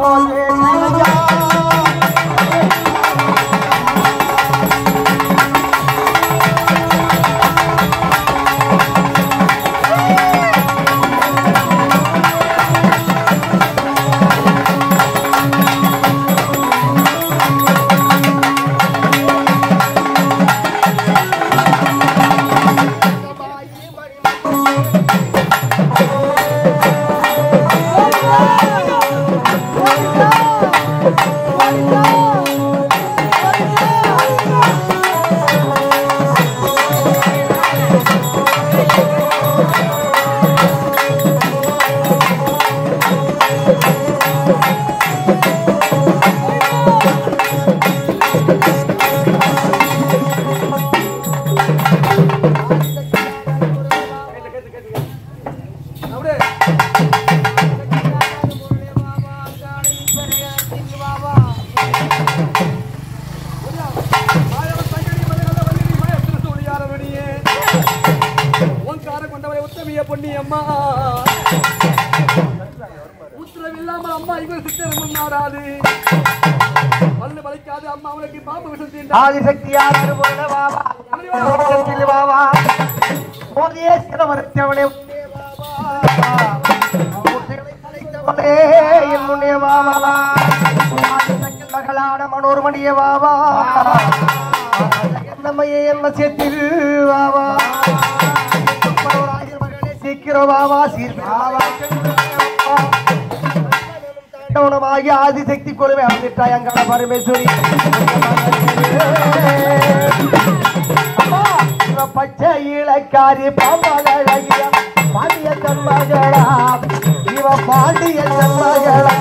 போலே ஐயா பொன்னியம்மா உத்தரவில்லாம அம்மா இவர் சித்தரமும் நாடாது பல்லு வளைக்காது அம்மா அவளுக்கு பாம்பு விஷம் தீண்டா ஆதிசக்தியார் அருபோல வாவா ஆதிசக்தியில் வாவா போதிய சிரமரத்தவனே என் முன்னே வாவா ஆதிசக்தி மகளான மனோர்மணிய வாவா நம்மையே என்ன சேர்த்தில் வாவா சீக்கிரம் வாவா சீர்மாகி ஆதிசக்தி கொழுவை அமைத்தாய் அங்காள பரமேஸ்வரி அம்மா, இவ பச்சை இளக்காரி பாம்பழகிய பாண்டிய தன்மகளா இவ பாண்டிய தன்மகளா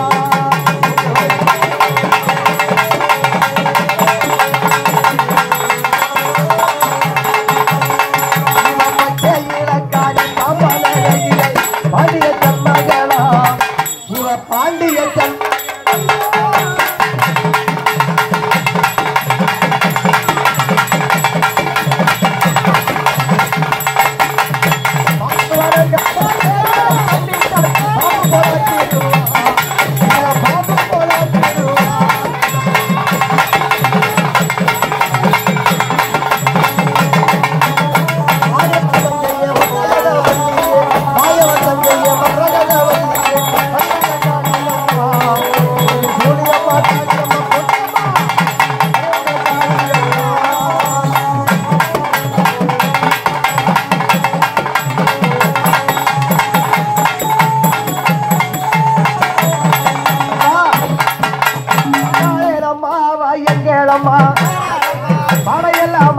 இவ பச்சை இளக்காரி பாம்பழகிய பாண்டிய தன்மகளா இவ பாண்டிய தன் அம்மாவா எங்களம்மா படையெல்லாம்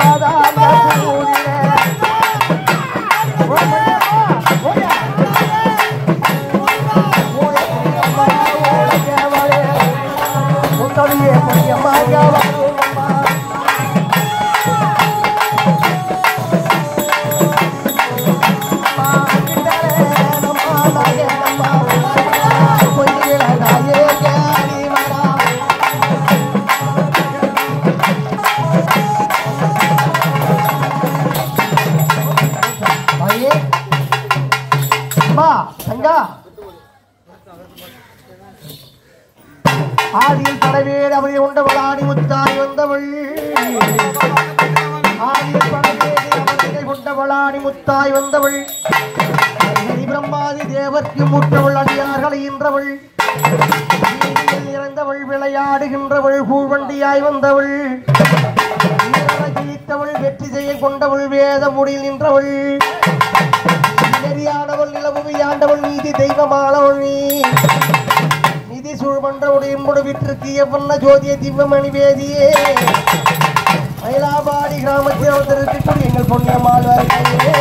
அம்மா தங்கா ஆதியில் படவேடு அவரை உண்டவள் ஆடி முத்தாய் வந்தவள் ஆதியில் படவேடு அவரை உண்டவள் ஆடி முத்தாய் வந்தவள் ஹரி பிரம்மாதி தேவர்க்கு முற்றவள் அடியார்களை ஈன்றவள் வீதியில் இறந்தவள் விளையாடுகின்றவள் கூழ்வண்டியாய் வந்தவள் வீரனை ஜெயித்தவள் வெற்றி செய்ய கொண்டவள் வேத முடியில் நின்றவள் நெறியானவள் நிலவுவி ஆண்டவள் நீதி தெய்வமானவள் நீ நிதி சூழ்மன்ற உடையும் முடிவிட்டிருக்கு எவ்வண்ண ஜோதிய திவ்வமணி வேதியே மயிலாபாடி கிராமத்தில் வந்திருக்கக்கூடிய எங்கள் பொன்னியம்மாள் வருகையே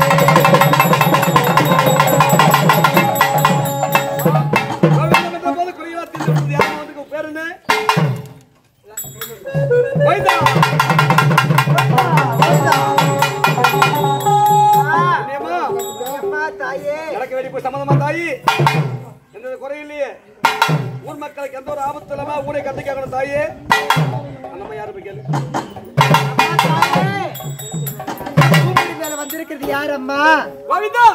கோவிந்தம் என்ற போது குறைவா தின்றது யாரும் வந்து பேர் என்ன வைதா பொன்னியம்மா, எனக்கு வேண்டி போய் சம்மதமா தாயி எந்த குறை இல்லையே ஊர் மக்களுக்கு எந்த ஒரு ஆபத்து இல்லாம ஊரை கட்டிக்கணும் தாயே அந்தம்மா யாரு போய் கேளு வந்திருக்கிறது யார் அம்மா கோவிந்தா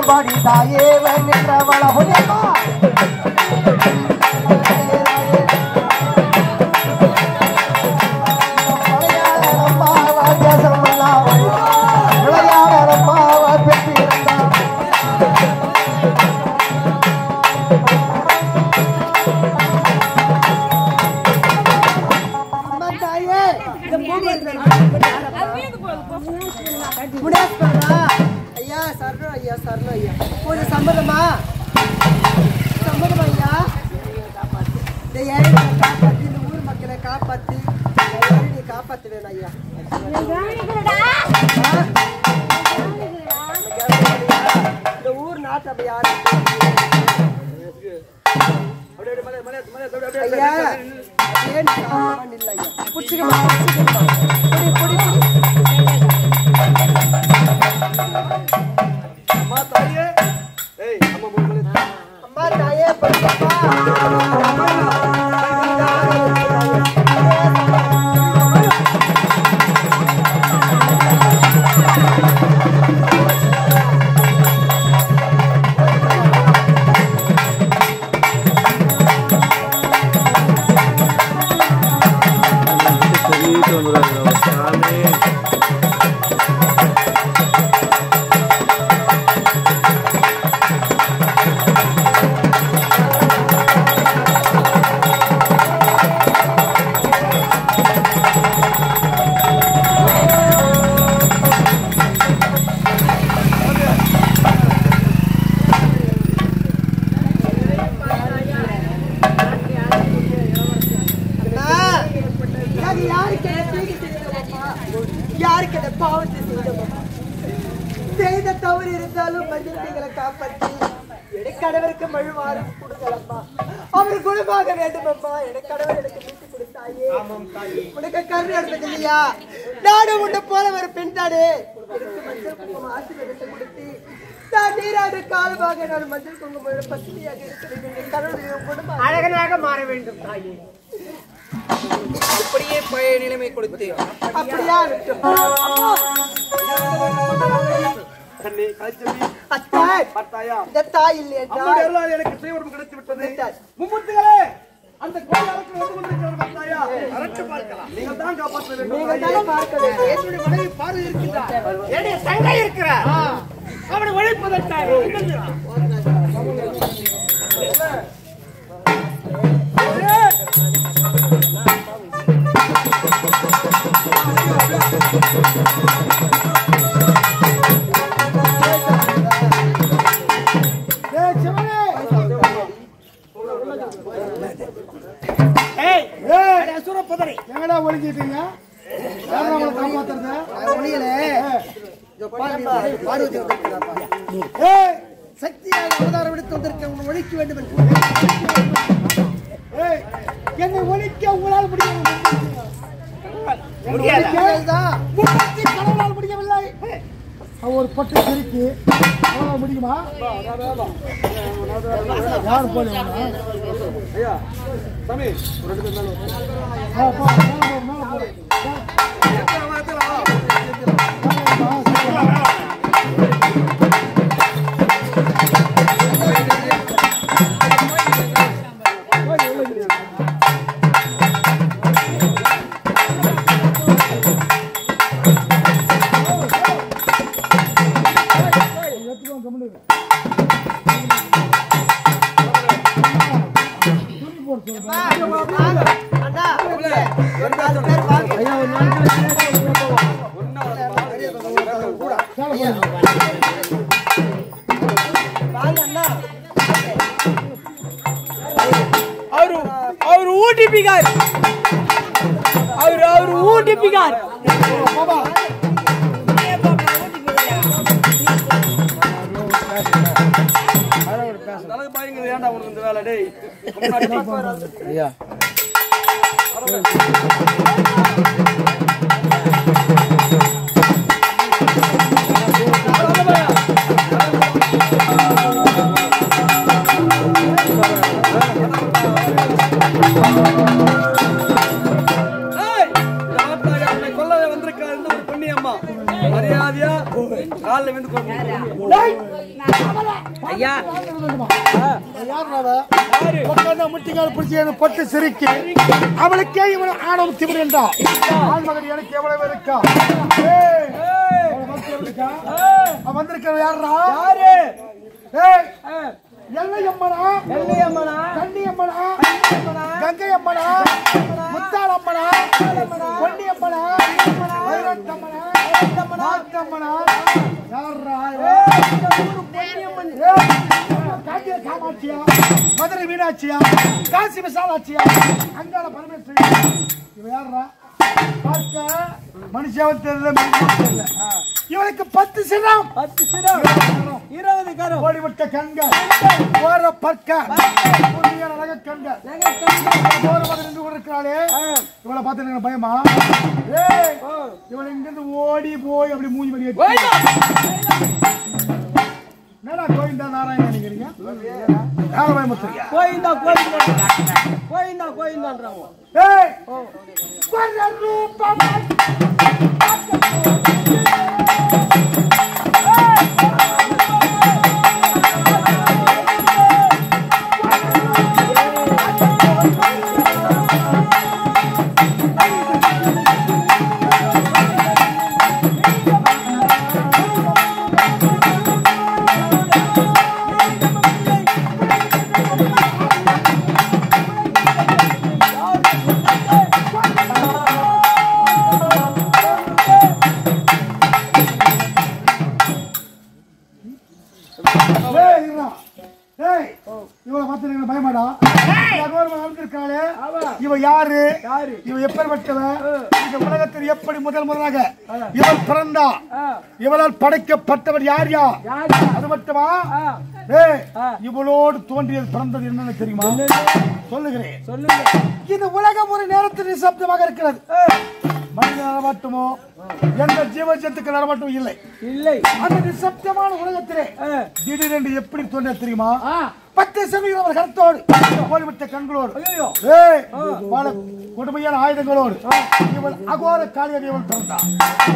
பாடி தாயே வெண்ணின்றவள பொன்னம்மா ஐயா சரணம் ஐயா சரணம் ஐயா கொஞ்சம் சம்மதமா சம்மதம் ஐயா இந்த ஏழைகளை காப்பாத்தி இந்த ஊர் மக்களை காப்பாத்தி இந்த ஏழையை காப்பாத்த வேணும் ஐயா இந்த ஊர் நாட்டு அப்படி யாரும் அப்படியே அப்படியே மலை மலை மலை அப்படியே அப்படியே ஐயா அப்படியே ஏன் காரணம் இல்லை ஐயா புடிச்சுக்கமா புடிச்சுக்கமா புடி புடி புடி அம்மா தாயே ஏய் அம்மா மூணு மலை அம்மா தாயே படிப்பா அது யாருக்கு என்ன தீங்கு செய்தோமப்பா? யாருக்கு என்ன பாவத்தை செய்தோமப்பா? செய்த தவறு இருந்தாலும் மன்னிப்புகளை காப்பாற்றி என் கணவருக்கு மழுவாறு கொடுங்களப்பா அவர் குணமாக வேண்டுமப்பா என் கணவர் எனக்கு மீட்டு கொடுத்தாயே உனக்கு கருணை எடுத்தது இல்லையா நானும் உன்னை போல ஒரு பெண் தானே எனக்கு மஞ்சள் குங்குமம் ஆசீர்வாதத்தை கொடுத்து நான் நீராடு காலமாக நான் மஞ்சள் குங்குமம் பசுமையாக இருக்கிறேன் என் கணவருடைய குடும்பம் அழகனாக மாற வேண்டும் தாயே அப்படியே பழைய நிலைமை கொடுத்து அப்படியா இருக்கட்டும். கண்ணி காய்ச்சல் அத்தை, பார்த்தாயா இந்த தாய் இல்லை அம்முடைய என்றால் அருளால் எனக்கு சுயவரம் கிடைத்து விட்டது விட்டார். மும்மூர்த்திகளே அந்த கோயில் அரசு வந்து கொண்டிருக்கிறது பார்த்தாயா அரட்டு பார்க்கலாம் நீங்கள் தான் காப்பாற்ற வேண்டும் நீங்கள் தாயே. தான் பார்க்க வேண்டும் என்னுடைய மனைவி பார்வை இருக்கின்றார் என்னுடைய தங்கை இருக்கிறார் அவனை ஒழிப்பதற்காக சூரப்பதரை எங்கடா ஒளிஞ்சிட்டீங்க யாரா உங்களை காப்பாத்துறது ஒளியலே பார்வதி வந்திருக்கிறாப்பா. ஏய் சக்தியாக அவதாரம் எடுத்து வந்திருக்க உன்னை ஒழிக்க வேண்டும் என்று ஏய் என்னை ஒழிக்க உங்களால் முடியவில்லை முடியாது கேள்விதான். முப்பத்தி கடவுளால் முடியவில்லை அவ ஒரு பட்டு சிரிக்கு அவளால் முடியுமா யார் போல ஐயா சாமி ஒரு ரெண்டு பேர் மேல அண்ணா, ஒரு நாலு பேர் வாங்க. வாங்க அண்ணா. அவரு அவரு ஊட்டிப்பிக்கார் அவரு அவரு ஊட்டிப்பிக்கார் தலகு பாயுங்க ஏன்டா உனக்கு இந்த வேலை டேய் ஐயா ஏய், யார்த்தாயா உன்னை கொல்லவே வந்திருக்காருன்னு ஒரு பொன்னி அம்மா மரியாதையா காலில் வந்து கொண்டு ஐயா. பாத்து வேண்டுமா? யாருடா அவ? உட்கார்ந்து முட்டிக்கால் பிடிச்சு என்னை பட்டு சிரிக்கி அவளுக்கே இவன் ஆணவம் திமிர் என்றா ஆண் மகன் எனக்கு எவ்வளவு இருக்கா ஏய், அவள் வந்து இருக்கா? அவன் வந்திருக்கிறவ யாருடா யாரு ஏய், எல்லை அம்மனா வெள்ளை அம்மனா கண்ணி அம்மனா கங்கை அம்மனா முத்தாள் அம்மனா பொன்னி அம்மனா வைரத்தம்மனா மாத்தம்மனா யார்ரா இவன்? ஏய், காஞ்சி காமாட்சியா மதுரை மீனாட்சியா காசி விசாலாட்சியா அங்காள பரமேஸ்வரி இவன் யார்ரா பார்க்க மனுஷாவும் தெரியல மனுஷாவும் தெரியல இவனுக்கு பத்து சின்னம் பத்து சிரம் இருபது கரம் ஓடிவிட்ட கண்கள் ஓர பற்க புண்ணிய அழக கண்கள் ஓர வந்து நின்று கொண்டிருக்கிறாளே இவளை பார்த்து எனக்கு பயமா ஏய் இவளை இங்கிருந்து ஓடி போய் அப்படி மூஞ்சி பண்ணி என்னடா கோவிந்தா நாராயணன் நினைக்கிறீங்க யார பயமுத்துறீங்க கோயிந்தா கோயிந்தா கோயிந்தா கோயிந்தான்றாங்க ஏய் வர ரூபம் ஏய் இருடா. ஏய் இவளை பார்த்து எனக்கு பயமாடா அகோரமா வந்திருக்காளே இவ யாரு யாரு? இவ எப்பேற்பட்டவ இந்த உலகத்தில் எப்படி முதல் முதலாக இவள் பிறந்தா இவளால் படைக்கப்பட்டவர் யார் யார் யாரு? அது மட்டுமா ஆ. ஏய் இவளோடு தோன்றியது பிறந்தது என்னன்னு தெரியுமா சொல்லுகிறேன் சொல்லுங்க இந்த உலகம் ஒரு நேரத்தில் நிசப்தமாக இருக்கிறது மனித நடமாட்டமோ எந்த ஜீவ ஜந்துக்கள் நடமாட்டமும் இல்லை இல்லை அந்த நிசப்தமான உலகத்திலே ஆ. திடீரென்று எப்படி தோன்ற தெரியுமா ஆ. பத்து சமயம் அவர் கருத்தோடு போய்விட்ட கண்களோடு ஐயோ ஏய், பல கொடுமையான ஆயுதங்களோடு இவள் அகோர காளியாக இவள் பிறந்தார்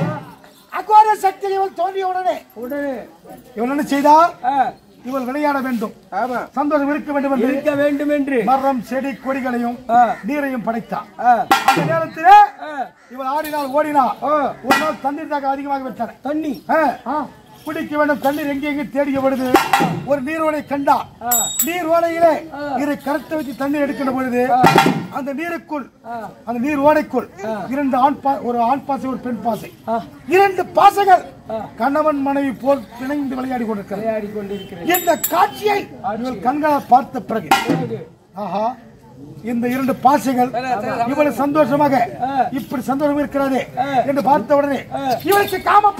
அகோர சக்தி இவள் தோன்றிய உடனே உடனே இவள் என்ன செய்தார் ஆ. இவள் விளையாட வேண்டும் ஆமா சந்தோஷம் இருக்க வேண்டும் என்று இருக்க வேண்டும் என்று மரம் செடி கொடிகளையும் ஆ. நீரையும் படைத்தார் ஆ. அந்த நேரத்திலே ஆ. இவள் ஆடினால் ஓடினார் ஆ. ஒரு நாள் தண்ணீர் தாக அதிகமாக விட்டார் தண்ணி குடிக்க வேண்டும் தண்ணீர் எங்கே எங்கே தேடியப்படுது ஒரு நீரோடை கண்டா ஆ. நீர் ஓடையிலே இதை கரத்தை வச்சு தண்ணீர் எடுக்கின்ற பொழுது அந்த நீருக்குள் அந்த நீர் ஓடைக்குள் இரண்டு ஆண் பா ஒரு ஆண் பாசை ஒரு பெண் பாசை இரண்டு பாசைகள் கணவன் மனைவி போல் பிணைந்து விளையாடி கொண்டிருக்கிறது விளையாடி கொண்டிருக்கிறேன் இந்த காட்சியை இவள் கண்களால் பார்த்த பிறகு ஆஹா இந்த இரண்டு பாசைகள் இவ்வளவு சந்தோஷமாக இப்படி சந்தோஷம் இருக்கிறது என்று பார்த்த உடனே இவளுக்கு காம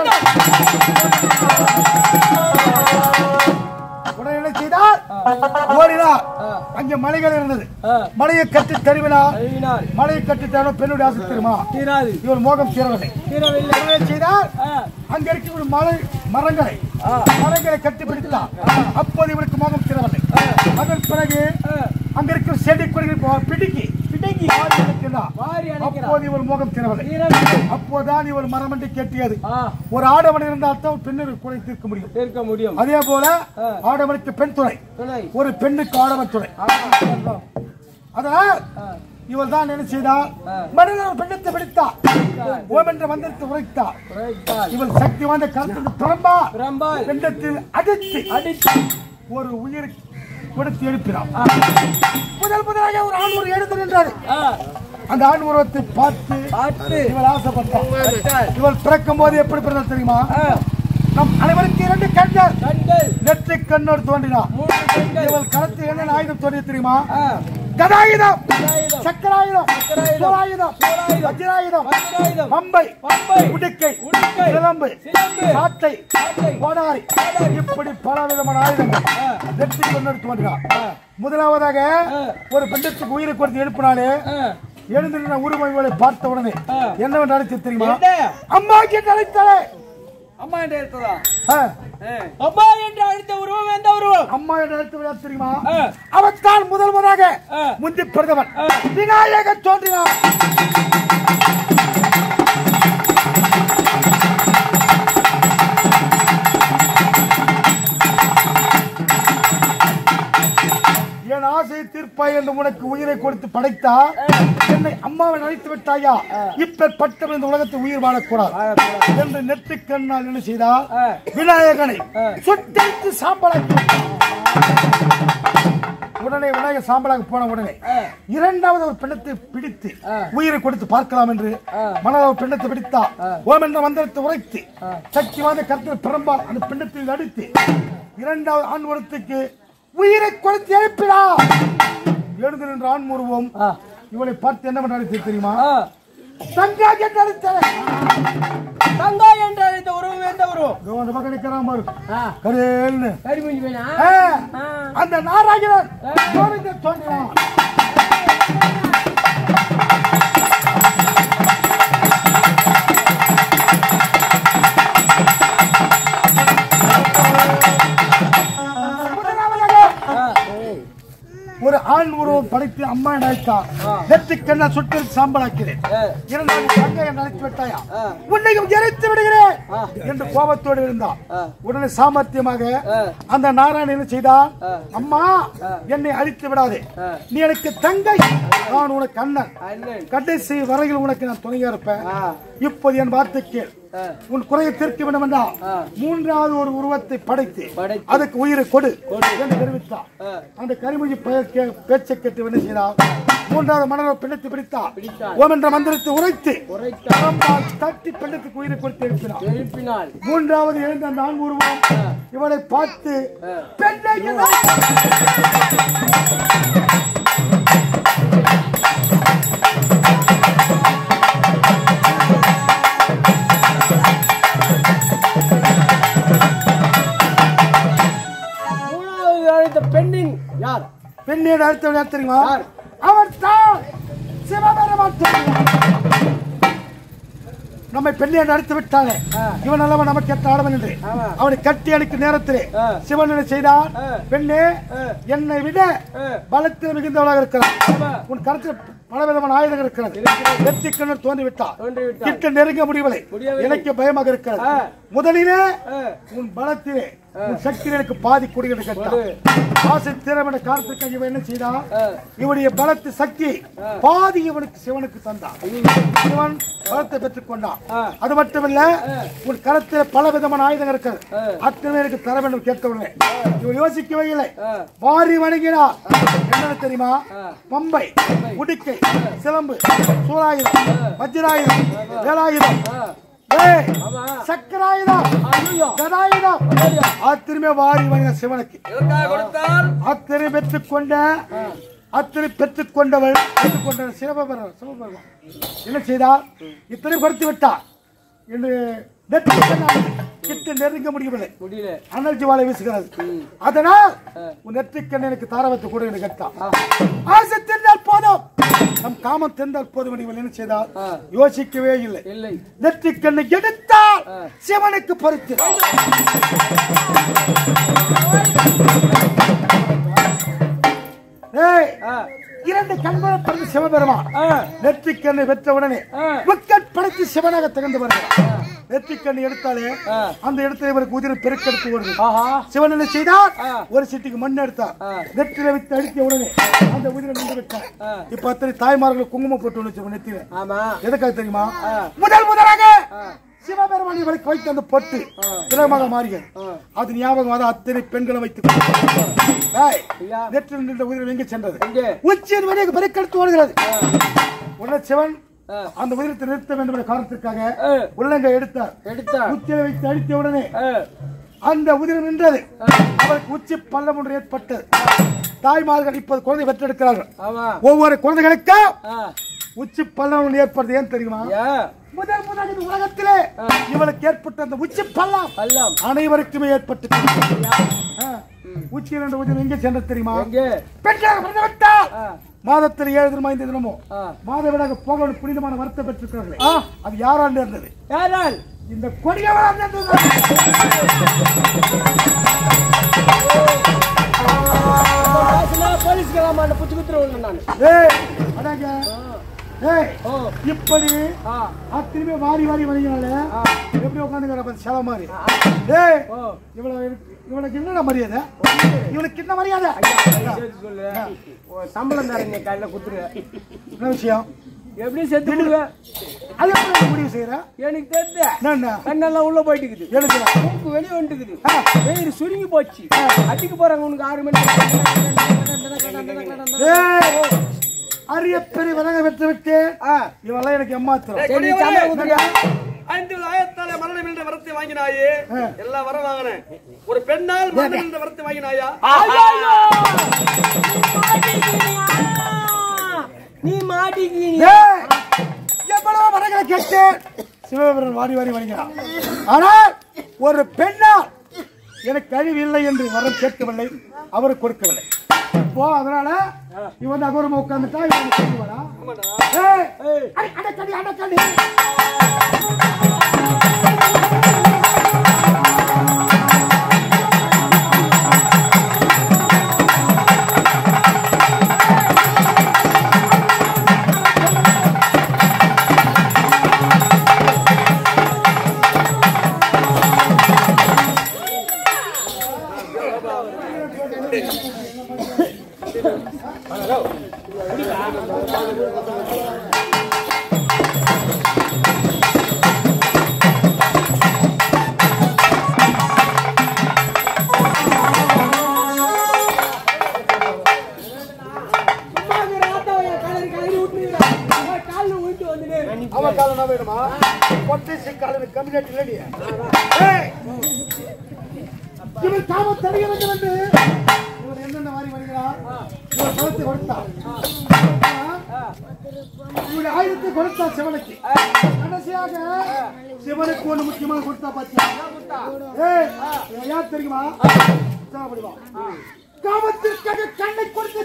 உடனே என்ன செய்தார் ஓடினார் அங்கே மலைகள் இருந்தது மலையை கட்டி தருவினார் அழுவினார் மலையை கட்டி தர பெண்ணுடைய ஆசை தெரியுமா தீராது இவர் மோகம் தீரவில்லை தீரவில்லை என்ன செய்தார் ஆ. அங்க இருக்கக்கூடிய மலை மரங்களை மரங்களை கட்டி பிடித்தார் அப்போது இவருக்கு மோகம் தீரவில்லை அதன் பிறகு அங்க இருக்கிற செடி கொடிகள் போ- பிடுங்கி பிடுங்கி வாரி அணைக்கிறார். வாரி அணைக்கிறார். அப்போது இவர் மோகம் தீரவில்லை தீரவில்லை அப்போதான் இவர் மரமண்டி கட்டியது ஆ. ஒரு ஆடவன் இருந்தால் தான் பெண்ணு குறை தீர்க்க முடியும் தீர்க்க முடியும் அதே போல ஆடவனுக்கு பெண் துணை துணை ஒரு பெண்ணுக்கு ஆடவன் துணை அதனால் இவள் தான் என்ன செய்தார் மனிதன் ஒரு பெண்ணத்தை பிடித்தார் ஓம் என்ற மந்திரத்தை உரைத்தார் உரைத்தார். இவள் சக்தி வாய்ந்த கருத்து பிரம்பா பிரம்பால் பெண்டத்தில் அடித்து அடித்து ஒரு உயிர் கொடுத்து எழுப்பினார் முதல் முதலாக ஒரு ஆண் ஒரு எழுந்து நின்றாரு ஆ. அந்த ஆண் உருவத்தை பார்த்து பார்த்து இவள் ஆசைப்பட்டாள் பார்த்தார். இவள் பிறக்கும் போது எப்படி பிறந்தார் தெரியுமா ஆ. நம் அனைவருக்கு இரண்டு கண்கள் கண்கள் நெற்றி கண்ணோடு தோன்றினார் மூன்று கண்கள் இவள் கரத்தில் என்ன ஆயுதம் தோன்றியது தெரியுமா ஆ. கதாயுதம் கதாயுதம். சக்கராயுதம் சக்கராயுதம். சூலாயுதம் சூலாயுதம். வஜ்ராயுதம் வஜ்ராயுதம். பம்பை பம்பை. உடுக்கை உடுக்கை. சிலம்பு சிலம்பு. சாட்டை சாட்டை. கோடாரி இப்படி பல விதமான ஆயுதங்கள் நெற்றி கொண்டு தோன்றினார் முதலாவதாக ஒரு பெண்டத்துக்கு உயிரை கொடுத்து எழுப்பினாலே ஆ. எழுந்திருந்த உருவங்களை பார்த்த உடனே என்னவென்று அழைத்து தெரியுமா என்ன? அம்மா என்று அழைத்தாலே அம்மா என்று எடுத்ததா ஆ, அம்மா என்று அழைத்த உருவம் எந்த உருவம் அம்மா என்று அழைத்து விளையாட தெரியுமா ஆ. அவத்தான் முதல் முதலாக ஆ. முந்தி பிறந்தவன் விநாயகர் தோன்றினார் உலகம் உனக்கு உயிரை கொடுத்து படைத்தா என்னை அம்மாவை நினைத்து விட்டாயா இப்பேற்பட்டவன் இந்த உலகத்தில் உயிர் வாழக்கூடாது என்று நெற்றி கண்ணால் என்ன செய்தா விநாயகனை சுட்டெடுத்து சாம்பலாக்கி உடனே விநாயகர் சாம்பலாக போன உடனே இரண்டாவது ஒரு பெண்ணத்தை பிடித்து உயிரை கொடுத்து பார்க்கலாம் என்று மனதை ஒரு பெண்ணத்தை பிடித்தா ஓம் என்ற மந்திரத்தை உரைத்து சக்தி வாய்ந்த கருத்தில் பிறம்பால் அந்த பெண்ணத்தில் அடித்து இரண்டாவது ஆண் உரத்துக்கு உயிரை கொடுத்து எழுப்பினா எழுந்து நின்ற ஆண் உருவம் இவனை பார்த்து என்ன பண்றாரு தெரியுமா தங்கா என்று அழைத்தேன் தங்கா என்று அழைத்த உருவம் எந்த உருவம் இதோ அந்த பக்கம் நிக்கிறான் பாரு கரேல்னு கரிமூஞ்சி வேணா ஆ, அந்த நாராயணன் தோணித்த தோன்றினான் ஒரு ஆண் உருவம் படைத்து அம்மா நினைத்தா நெற்றி கண்ணா சுட்டு சாம்பலாக்கிறேன் இரண்டாவது தங்கையை நினைத்து விட்டாயா உன்னையும் எரித்து விடுகிறேன் என்று கோபத்தோடு இருந்தான் உடனே சாமர்த்தியமாக அந்த நாராயணன் என்ன செய்தான் அம்மா என்னை அழித்து விடாதே நீ எனக்கு தங்கை நான் உனக்கு அண்ணன் கடைசி வரையில் உனக்கு நான் துணையா இருப்பேன் இப்போது என் வார்த்தை கேள் உன் குறையை தீர்க்க வேண்டும் என்றால் மூன்றாவது ஒரு உருவத்தை படைத்து அதுக்கு உயிரை கொடு என்று தெரிவித்தார் அந்த கரிமொழி பெயர் கே- பேச்சை கேட்டு என்ன செய்தார் மூன்றாவது மணலை பிணைத்து பிடித்தார் ஓம் என்ற மந்திரத்தை உரைத்து கரம்பால் தட்டி பெண்ணத்துக்கு உயிரை கொடுத்து எழுப்பினார் எழுப்பினால் மூன்றாவது எழுந்த நான் உருவம் இவனை பார்த்து பெண்ணை இதை- மூணாவது அழைத்த பெண்ணின் யார் பெண்ணை அடுத்தவன் யார் தெரியுமா அவன் தான் சிவபெருமான் தெரியுமா? நம்மை பெண்ணை அடித்து விட்டானே இவன் நல்லவன் நமக்கு ஏற்ற ஆடவன் என்று அவனை கட்டி அடிக்கும் நேரத்திலே சிவன் என்ன செய்தான் பெண்ணே என்னை விட பலத்தில் மிகுந்தவளாக இருக்கிறான் உன் கருத்தில் பலவிதமான ஆயுதங்கள் இருக்கிறது வெற்றி கிணறு தோன்றி விட்டார் கிட்ட நெருங்க முடியவில்லை எனக்கு பயமாக இருக்கிறது முதலிலே உன் பலத்திலே உன் சக்தியில் எனக்கு பாதி குடிகள் கேட்டான் ஆசை திறமையான காரணத்துக்கு இவன் என்ன செய்தான் இவனுடைய பலத்து சக்தி பாதி இவனுக்கு சிவனுக்கு தந்தான் சிவன் பலத்தை பெற்றுக் கொண்டான் அது மட்டுமல்ல உன் கரத்தில் பல விதமான ஆயுதங்கள் இருக்கிறது அத்தனை எனக்கு தர வேண்டும் கேட்கவில்லை இவன் யோசிக்கவே இல்லை வாரி வணங்கினார் என்னன்னு தெரியுமா பம்பை உடுக்கை சிலம்பு சூறாயுதம் வஜ்ராயுதம் வேலாயுதம் ஏய், சக்கராயுதம் கதாயுதம் அத்தனை வாரி வணங்கின சிவனுக்கு எதற்காக கொடுத்தால் அத்தனை பெற்றுக் கொண்ட அத்தனை பெற்றுக் கொண்டவள் பெற்றுக் கொண்ட சிவபெருமான் சிவபெருமான் என்ன செய்தார் இத்தனை கொடுத்து விட்டார் என்று நெற்றி கண்ணால் கிட்ட நெருங்க முடியவில்லை முடியல அனல் ஜுவாலை வீசுகிறது அதனால் உன் நெற்றிக்கண் எனக்கு தாரவத்தை கொடு என்று கேட்டான் ஆசை தெரிந்தால் போதும் நம் காமம் தெரிந்தால் போதும் என்று இவள் என்ன செய்தால் யோசிக்கவே இல்லை இல்லை நெற்றிக்கண்ணை எடுத்தால் சிவனுக்கு பொறுத்தினார் ஏய், இரண்டு கண்களை பிறந்து சிவபெருமான் நெற்றிக்கண்ணை பெற்ற உடனே முக்கண் படைத்து சிவனாக திகழ்ந்து வருகிறார் நெற்றிக்கண்ணை எடுத்தாலே அந்த இடத்துல இவருக்கு உதிரை பெருக்கெடுத்து ஓடுது சிவன் என்ன செய்தார் ஒரு சிட்டிக்கு மண் எடுத்தார் நெற்றில விட்டு அடித்த உடனே அந்த உதிரை நின்று விட்டார் இப்ப அத்தனை தாய்மார்கள் குங்குமம் போட்டு வந்து நெத்தில ஆமா எதுக்காக தெரியுமா முதல் முதலாக சிவபெருமான் இவருக்கு வைத்த அந்த பொட்டு திலகமாக மாறியது அது ஞாபகம் அது அத்தனை பெண்களை வைத்து நெற்றில் நின்ற உயிரில் எங்கே சென்றது எங்கே? உச்சியின் வழியாக பெருக்கெடுத்து ஓடுகிறது உடனே சிவன் அந்த உயிரத்தை நிறுத்த வேண்டும் என்ற காரணத்திற்காக உள்ளங்கை எடுத்தார் எடுத்தார் உச்சியை வைத்து அடித்த உடனே அந்த உதிரம் நின்றது அவருக்கு உச்சி பள்ளம் ஒன்று ஏற்பட்டது தாய்மார்கள் இப்போது குழந்தை பெற்றெடுக்கிறார்கள் ஆமா ஒவ்வொரு குழந்தைகளுக்கும் ஆ. உச்சி பள்ளம் ஒன்று ஏற்படுது ஏன் தெரியுமா ஏன்? முதல் முதல் இந்த உலகத்திலே இவளுக்கு ஏற்பட்ட அந்த உச்சி பள்ளம் பள்ளம் அனைவருக்குமே ஏற்பட்டு உச்சி இரண்டு உதிரம் எங்கே சென்றது தெரியுமா எங்கே பெற்றாக பிறந்து விட்டால் ஆ. மாதத்தில் ஏழு தினமோ ஐந்து தினமோ ஆ. மாதவிடாக போக வேண்டிய புனிதமான வருத்தம் பெற்றிருக்கிறார்களே அது யாரால் நேர்ந்தது யாரால் இந்த கொடியவரால் நேர்ந்தது பேசினா போலீஸ்க்கு மாட்ட புச்சு குத்துருவேன் நான் ஏய், அதாங்க ஏய் இப்படி திரும்பி வாரி வாரி வரையினால எப்படி உட்காந்துக்கிற செல மாதிரி ஏய் இவ்வளவு இருக்கு- இவனுக்கு என்னடா மரியாதை இவனுக்கு என்ன மரியாதை சொல்லு உன் சம்பளம் தரேன் நீ கையில குத்துரு என்ன விஷயம் எப்படி செத்து விடுவ அது எப்படி நீ முடிவு செய்யற எனக்கு தெரிஞ்ச என்ன கண்ணெல்லாம் உள்ள போயிட்டுக்குது எழுதுற மூக்கு வெளியே வந்துட்டுக்குது வெயில் சுருங்கி போச்சு அடிக்க போறாங்க உனக்கு ஆறு மணி ஏய் அரிய பெரிய விலங்க பெற்று விட்டு இவெல்லாம் எனக்கு ஏமாத்துறோம் ஏய், சரி, கொடியவனே, சம்பளம் கொடுங்க. ஐந்து ஆயிரத்தாலே மரணம் என்ற வரத்தை வாங்கினாயே எல்லாம் வர வாங்கினேன் ஒரு பெண்ணால் மரணம் என்ற வரத்தை வாங்கினாயா நீ மாட்டிக்கினி ஏய், எவ்வளவு வரங்களை கேட்டு சிவபெருமன் வாரி வாரி வணங்கினான் ஆனால் ஒரு பெண்ணால் எனக்கு கழிவு இல்லை என்று வரம் கேட்கவில்லை அவர் கொடுக்கவில்லை இப்போ அதனால இவன் அகோரமா உட்கார்ந்துட்டா இவன் சொல்லுவாரா ஏய், அட- அடக்கடி அடக்கடி அவன் காலம் என்ன வேணுமா பொட்டை சிக்கால கம்யூனிட்டி இல்லடி ஏய் இவன் காம தடுகிறது வந்து இவன் என்னென்ன வாரி வருகிறான் இவன் பணத்தை கொடுத்தான் இவன் ஆயிரத்தை கொடுத்தா சிவனுக்கு கடைசியாக சிவனுக்கு ஒண்ணு முக்கியமான கொடுத்தா பாத்தியா ஏய் இவன் யார் தெரியுமா உற்சாகப்படுவான். காமத்திற்காக கண்ணை கொடுத்து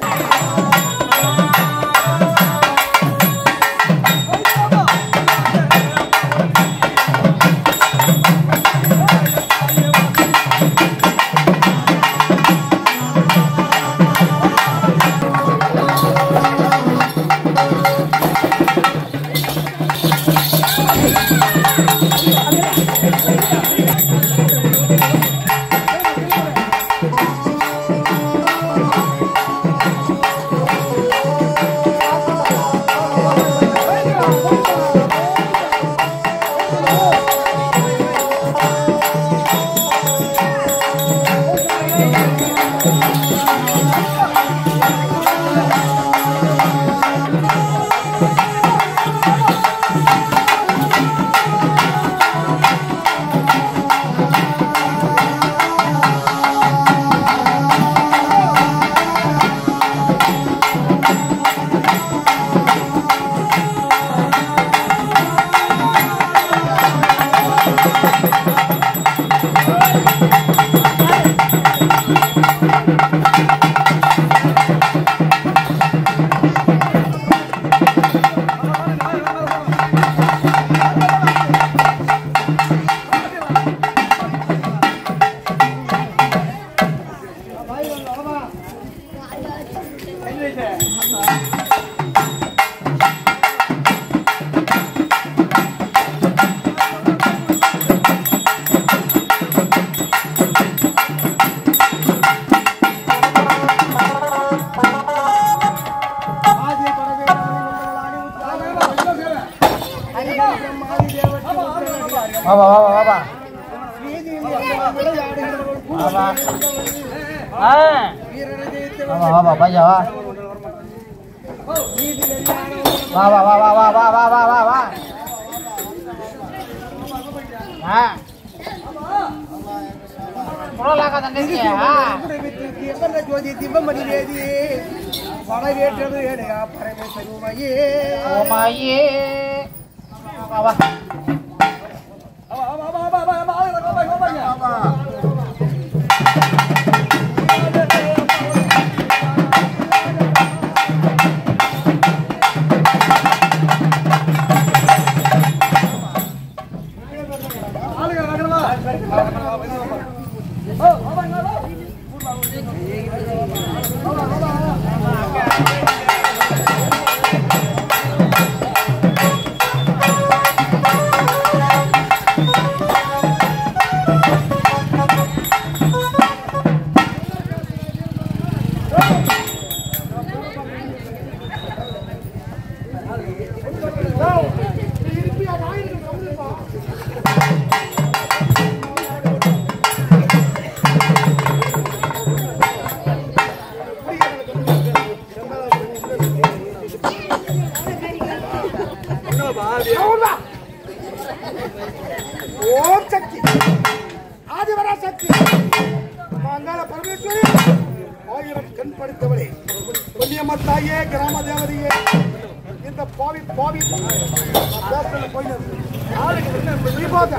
வா வா வா வா வா வா ஆ வா வா வா பையா வா வா வா வா வா வா வா வா வா வா ஆ புரோலாக தண்டனையா ஜோதி திவ்வமணி வேதி பணவேற்றது ஏழையா பரமேஸ்வருமையே ஓமாயே வா வா ஆ பாவி அவர்தான். ஓம் சக்தி ஆதிவரா சக்தி மங்கள பரமேஸ்வரி ஆயிரம் கண் படுத்தவளே பொன்னியம்ம தாயே கிராம தேவதையே இந்த பாவி பாவி பேசுறது போய் நீ போக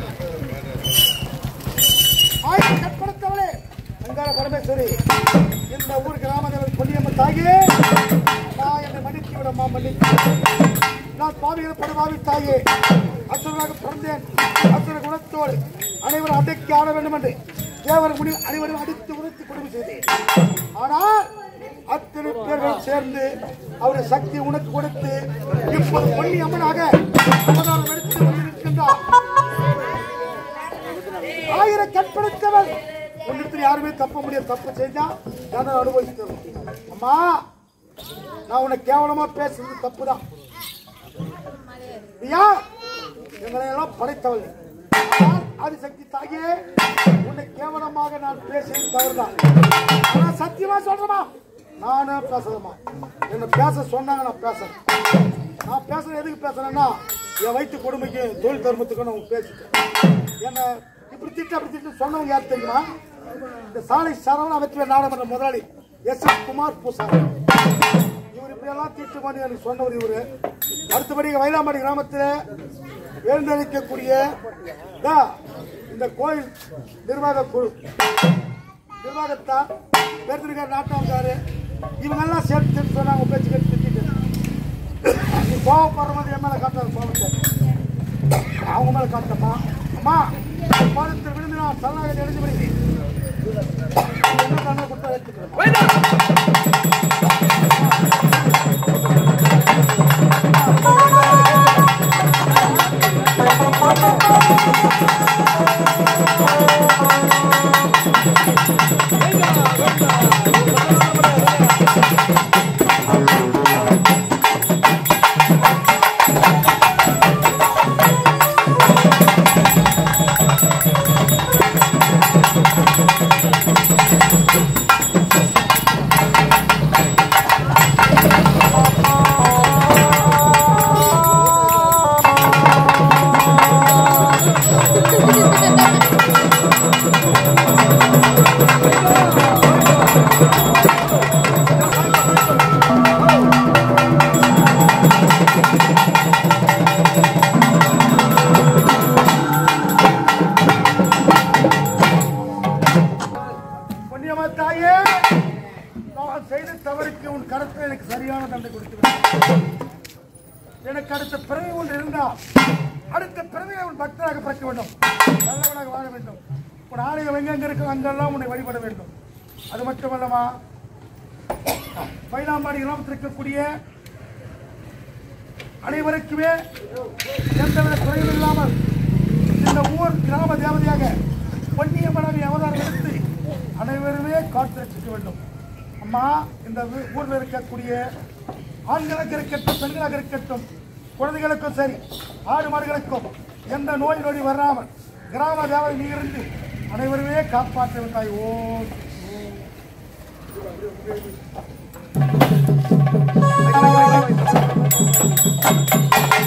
ஆயிரம் கண் படுத்தவளே மங்கள பரமேஸ்வரி இந்த ஊர் கிராம தேவதை பொன்னியம்ம தாயே நான் என்னை மன்னித்து விடமா மன்னித்து நான் பாவிகள் படுபாவி தாயே அசுரனாக பிறந்தேன் அசுர குணத்தோடு அனைவரும் அடக்கி ஆட வேண்டும் என்று தேவர் முடி அனைவரும் அடித்து உரைத்து கொடுமை செய்தேன் ஆனால் அத்தனை பேர்கள் சேர்ந்து அவருடைய சக்தி உனக்கு கொடுத்து இப்போது பொன்னி அம்மனாக அவதாரம் எடுத்து கொண்டிருக்கின்றார் ஆயிரம் கற்படுத்தவள் ஒன்றுத்தில் யாருமே தப்ப முடியாது தப்பு செஞ்சா தண்டனை அனுபவிக்கணும் அம்மா நான் உன்னை கேவலமா பேசுறது தப்புதான் ஐயா எங்களை எல்லாம் படைத்தவள் ஆனால் ஆதிசக்தி தாயே உன்னை கேவலமாக நான் பேசியது தவறுதான் ஆனா சத்தியமா சொல்றமா நானும் பேசலமா என்ன பேச சொன்னாங்க நான் பேசுறேன் நான் பேசுறேன் எதுக்கு பேசுறேன்னா என் வயிற்று கொடுமைக்கு தொழில் தர்மத்துக்கு நான் பேசிட்டேன் என்ன இப்படி திட்டு அப்படி திட்டு சொன்னவங்க யார் தெரியுமா இந்த சாலை சரவண அமைச்சர் நாடாளுமன்ற முதலாளி எஸ் எஸ் குமார் பூசாரி இவர் இப்படியெல்லாம் தீர்த்து பண்ணி எனக்கு சொன்னவர் இவரு அடுத்தபடி வயலாமடி கிராமத்தில் எழுந்தளிக்கக்கூடிய தா, இந்த கோயில் நிர்வாக குழு நிர்வாகத்தார் பேர்த்திருக்கார் நாட்டாங்காரு இவங்க எல்லாம் சேர்த்து சேர்த்து சொன்னாங்க உங்க பேச்சு கேட்டு திட்டிட்டு நீ கோவப்படுறது என் மேல காட்டாது கோவத்தை அவங்க மேல காட்டமா அம்மா பாதத்தில் விழுந்து நான் சரணாகதி அடைஞ்சு விடுகிறேன் என்ன தண்டனை கொடுத்தா ஏற்றுக்கிறேன் பொன்னியம்மா தாயே நான் செய்த தவறுக்கு உன் கருத்தை எனக்கு சரியான தண்டனை கொடுத்து எனக்கு அடுத்த பிறவி ஒன்று இருந்தால் அடுத்த பிறவியை உன் பக்தராக பிறக்க வேண்டும் நல்லவனாக வாழ வேண்டும் உன் ஆலயம் எங்கெங்க இருக்கு அங்கெல்லாம் உன்னை வழிபட வேண்டும் அது மட்டுமல்லமா பைனாம்பாடி கிராமத்தில் இருக்கக்கூடிய அனைவருக்குமே எந்தவித குறையும் இல்லாமல் இந்த ஊர் கிராம தேவதையாக பொன்னியம்மனை அவதாரம் எடுத்து அனைவருமே காத்து ரசிக்க வேண்டும் அம்மா இந்த ஊ- ஊர்ல இருக்கக்கூடிய ஆண்களாக இருக்கட்டும் பெண்களாக இருக்கட்டும் குழந்தைகளுக்கும் சரி ஆடு மாடுகளுக்கும் எந்த நோய் நொடி வராமல் கிராம தேவதை நீ இருந்து அனைவருமே காப்பாற்ற வேண்டாய் ஓம் ஓம்.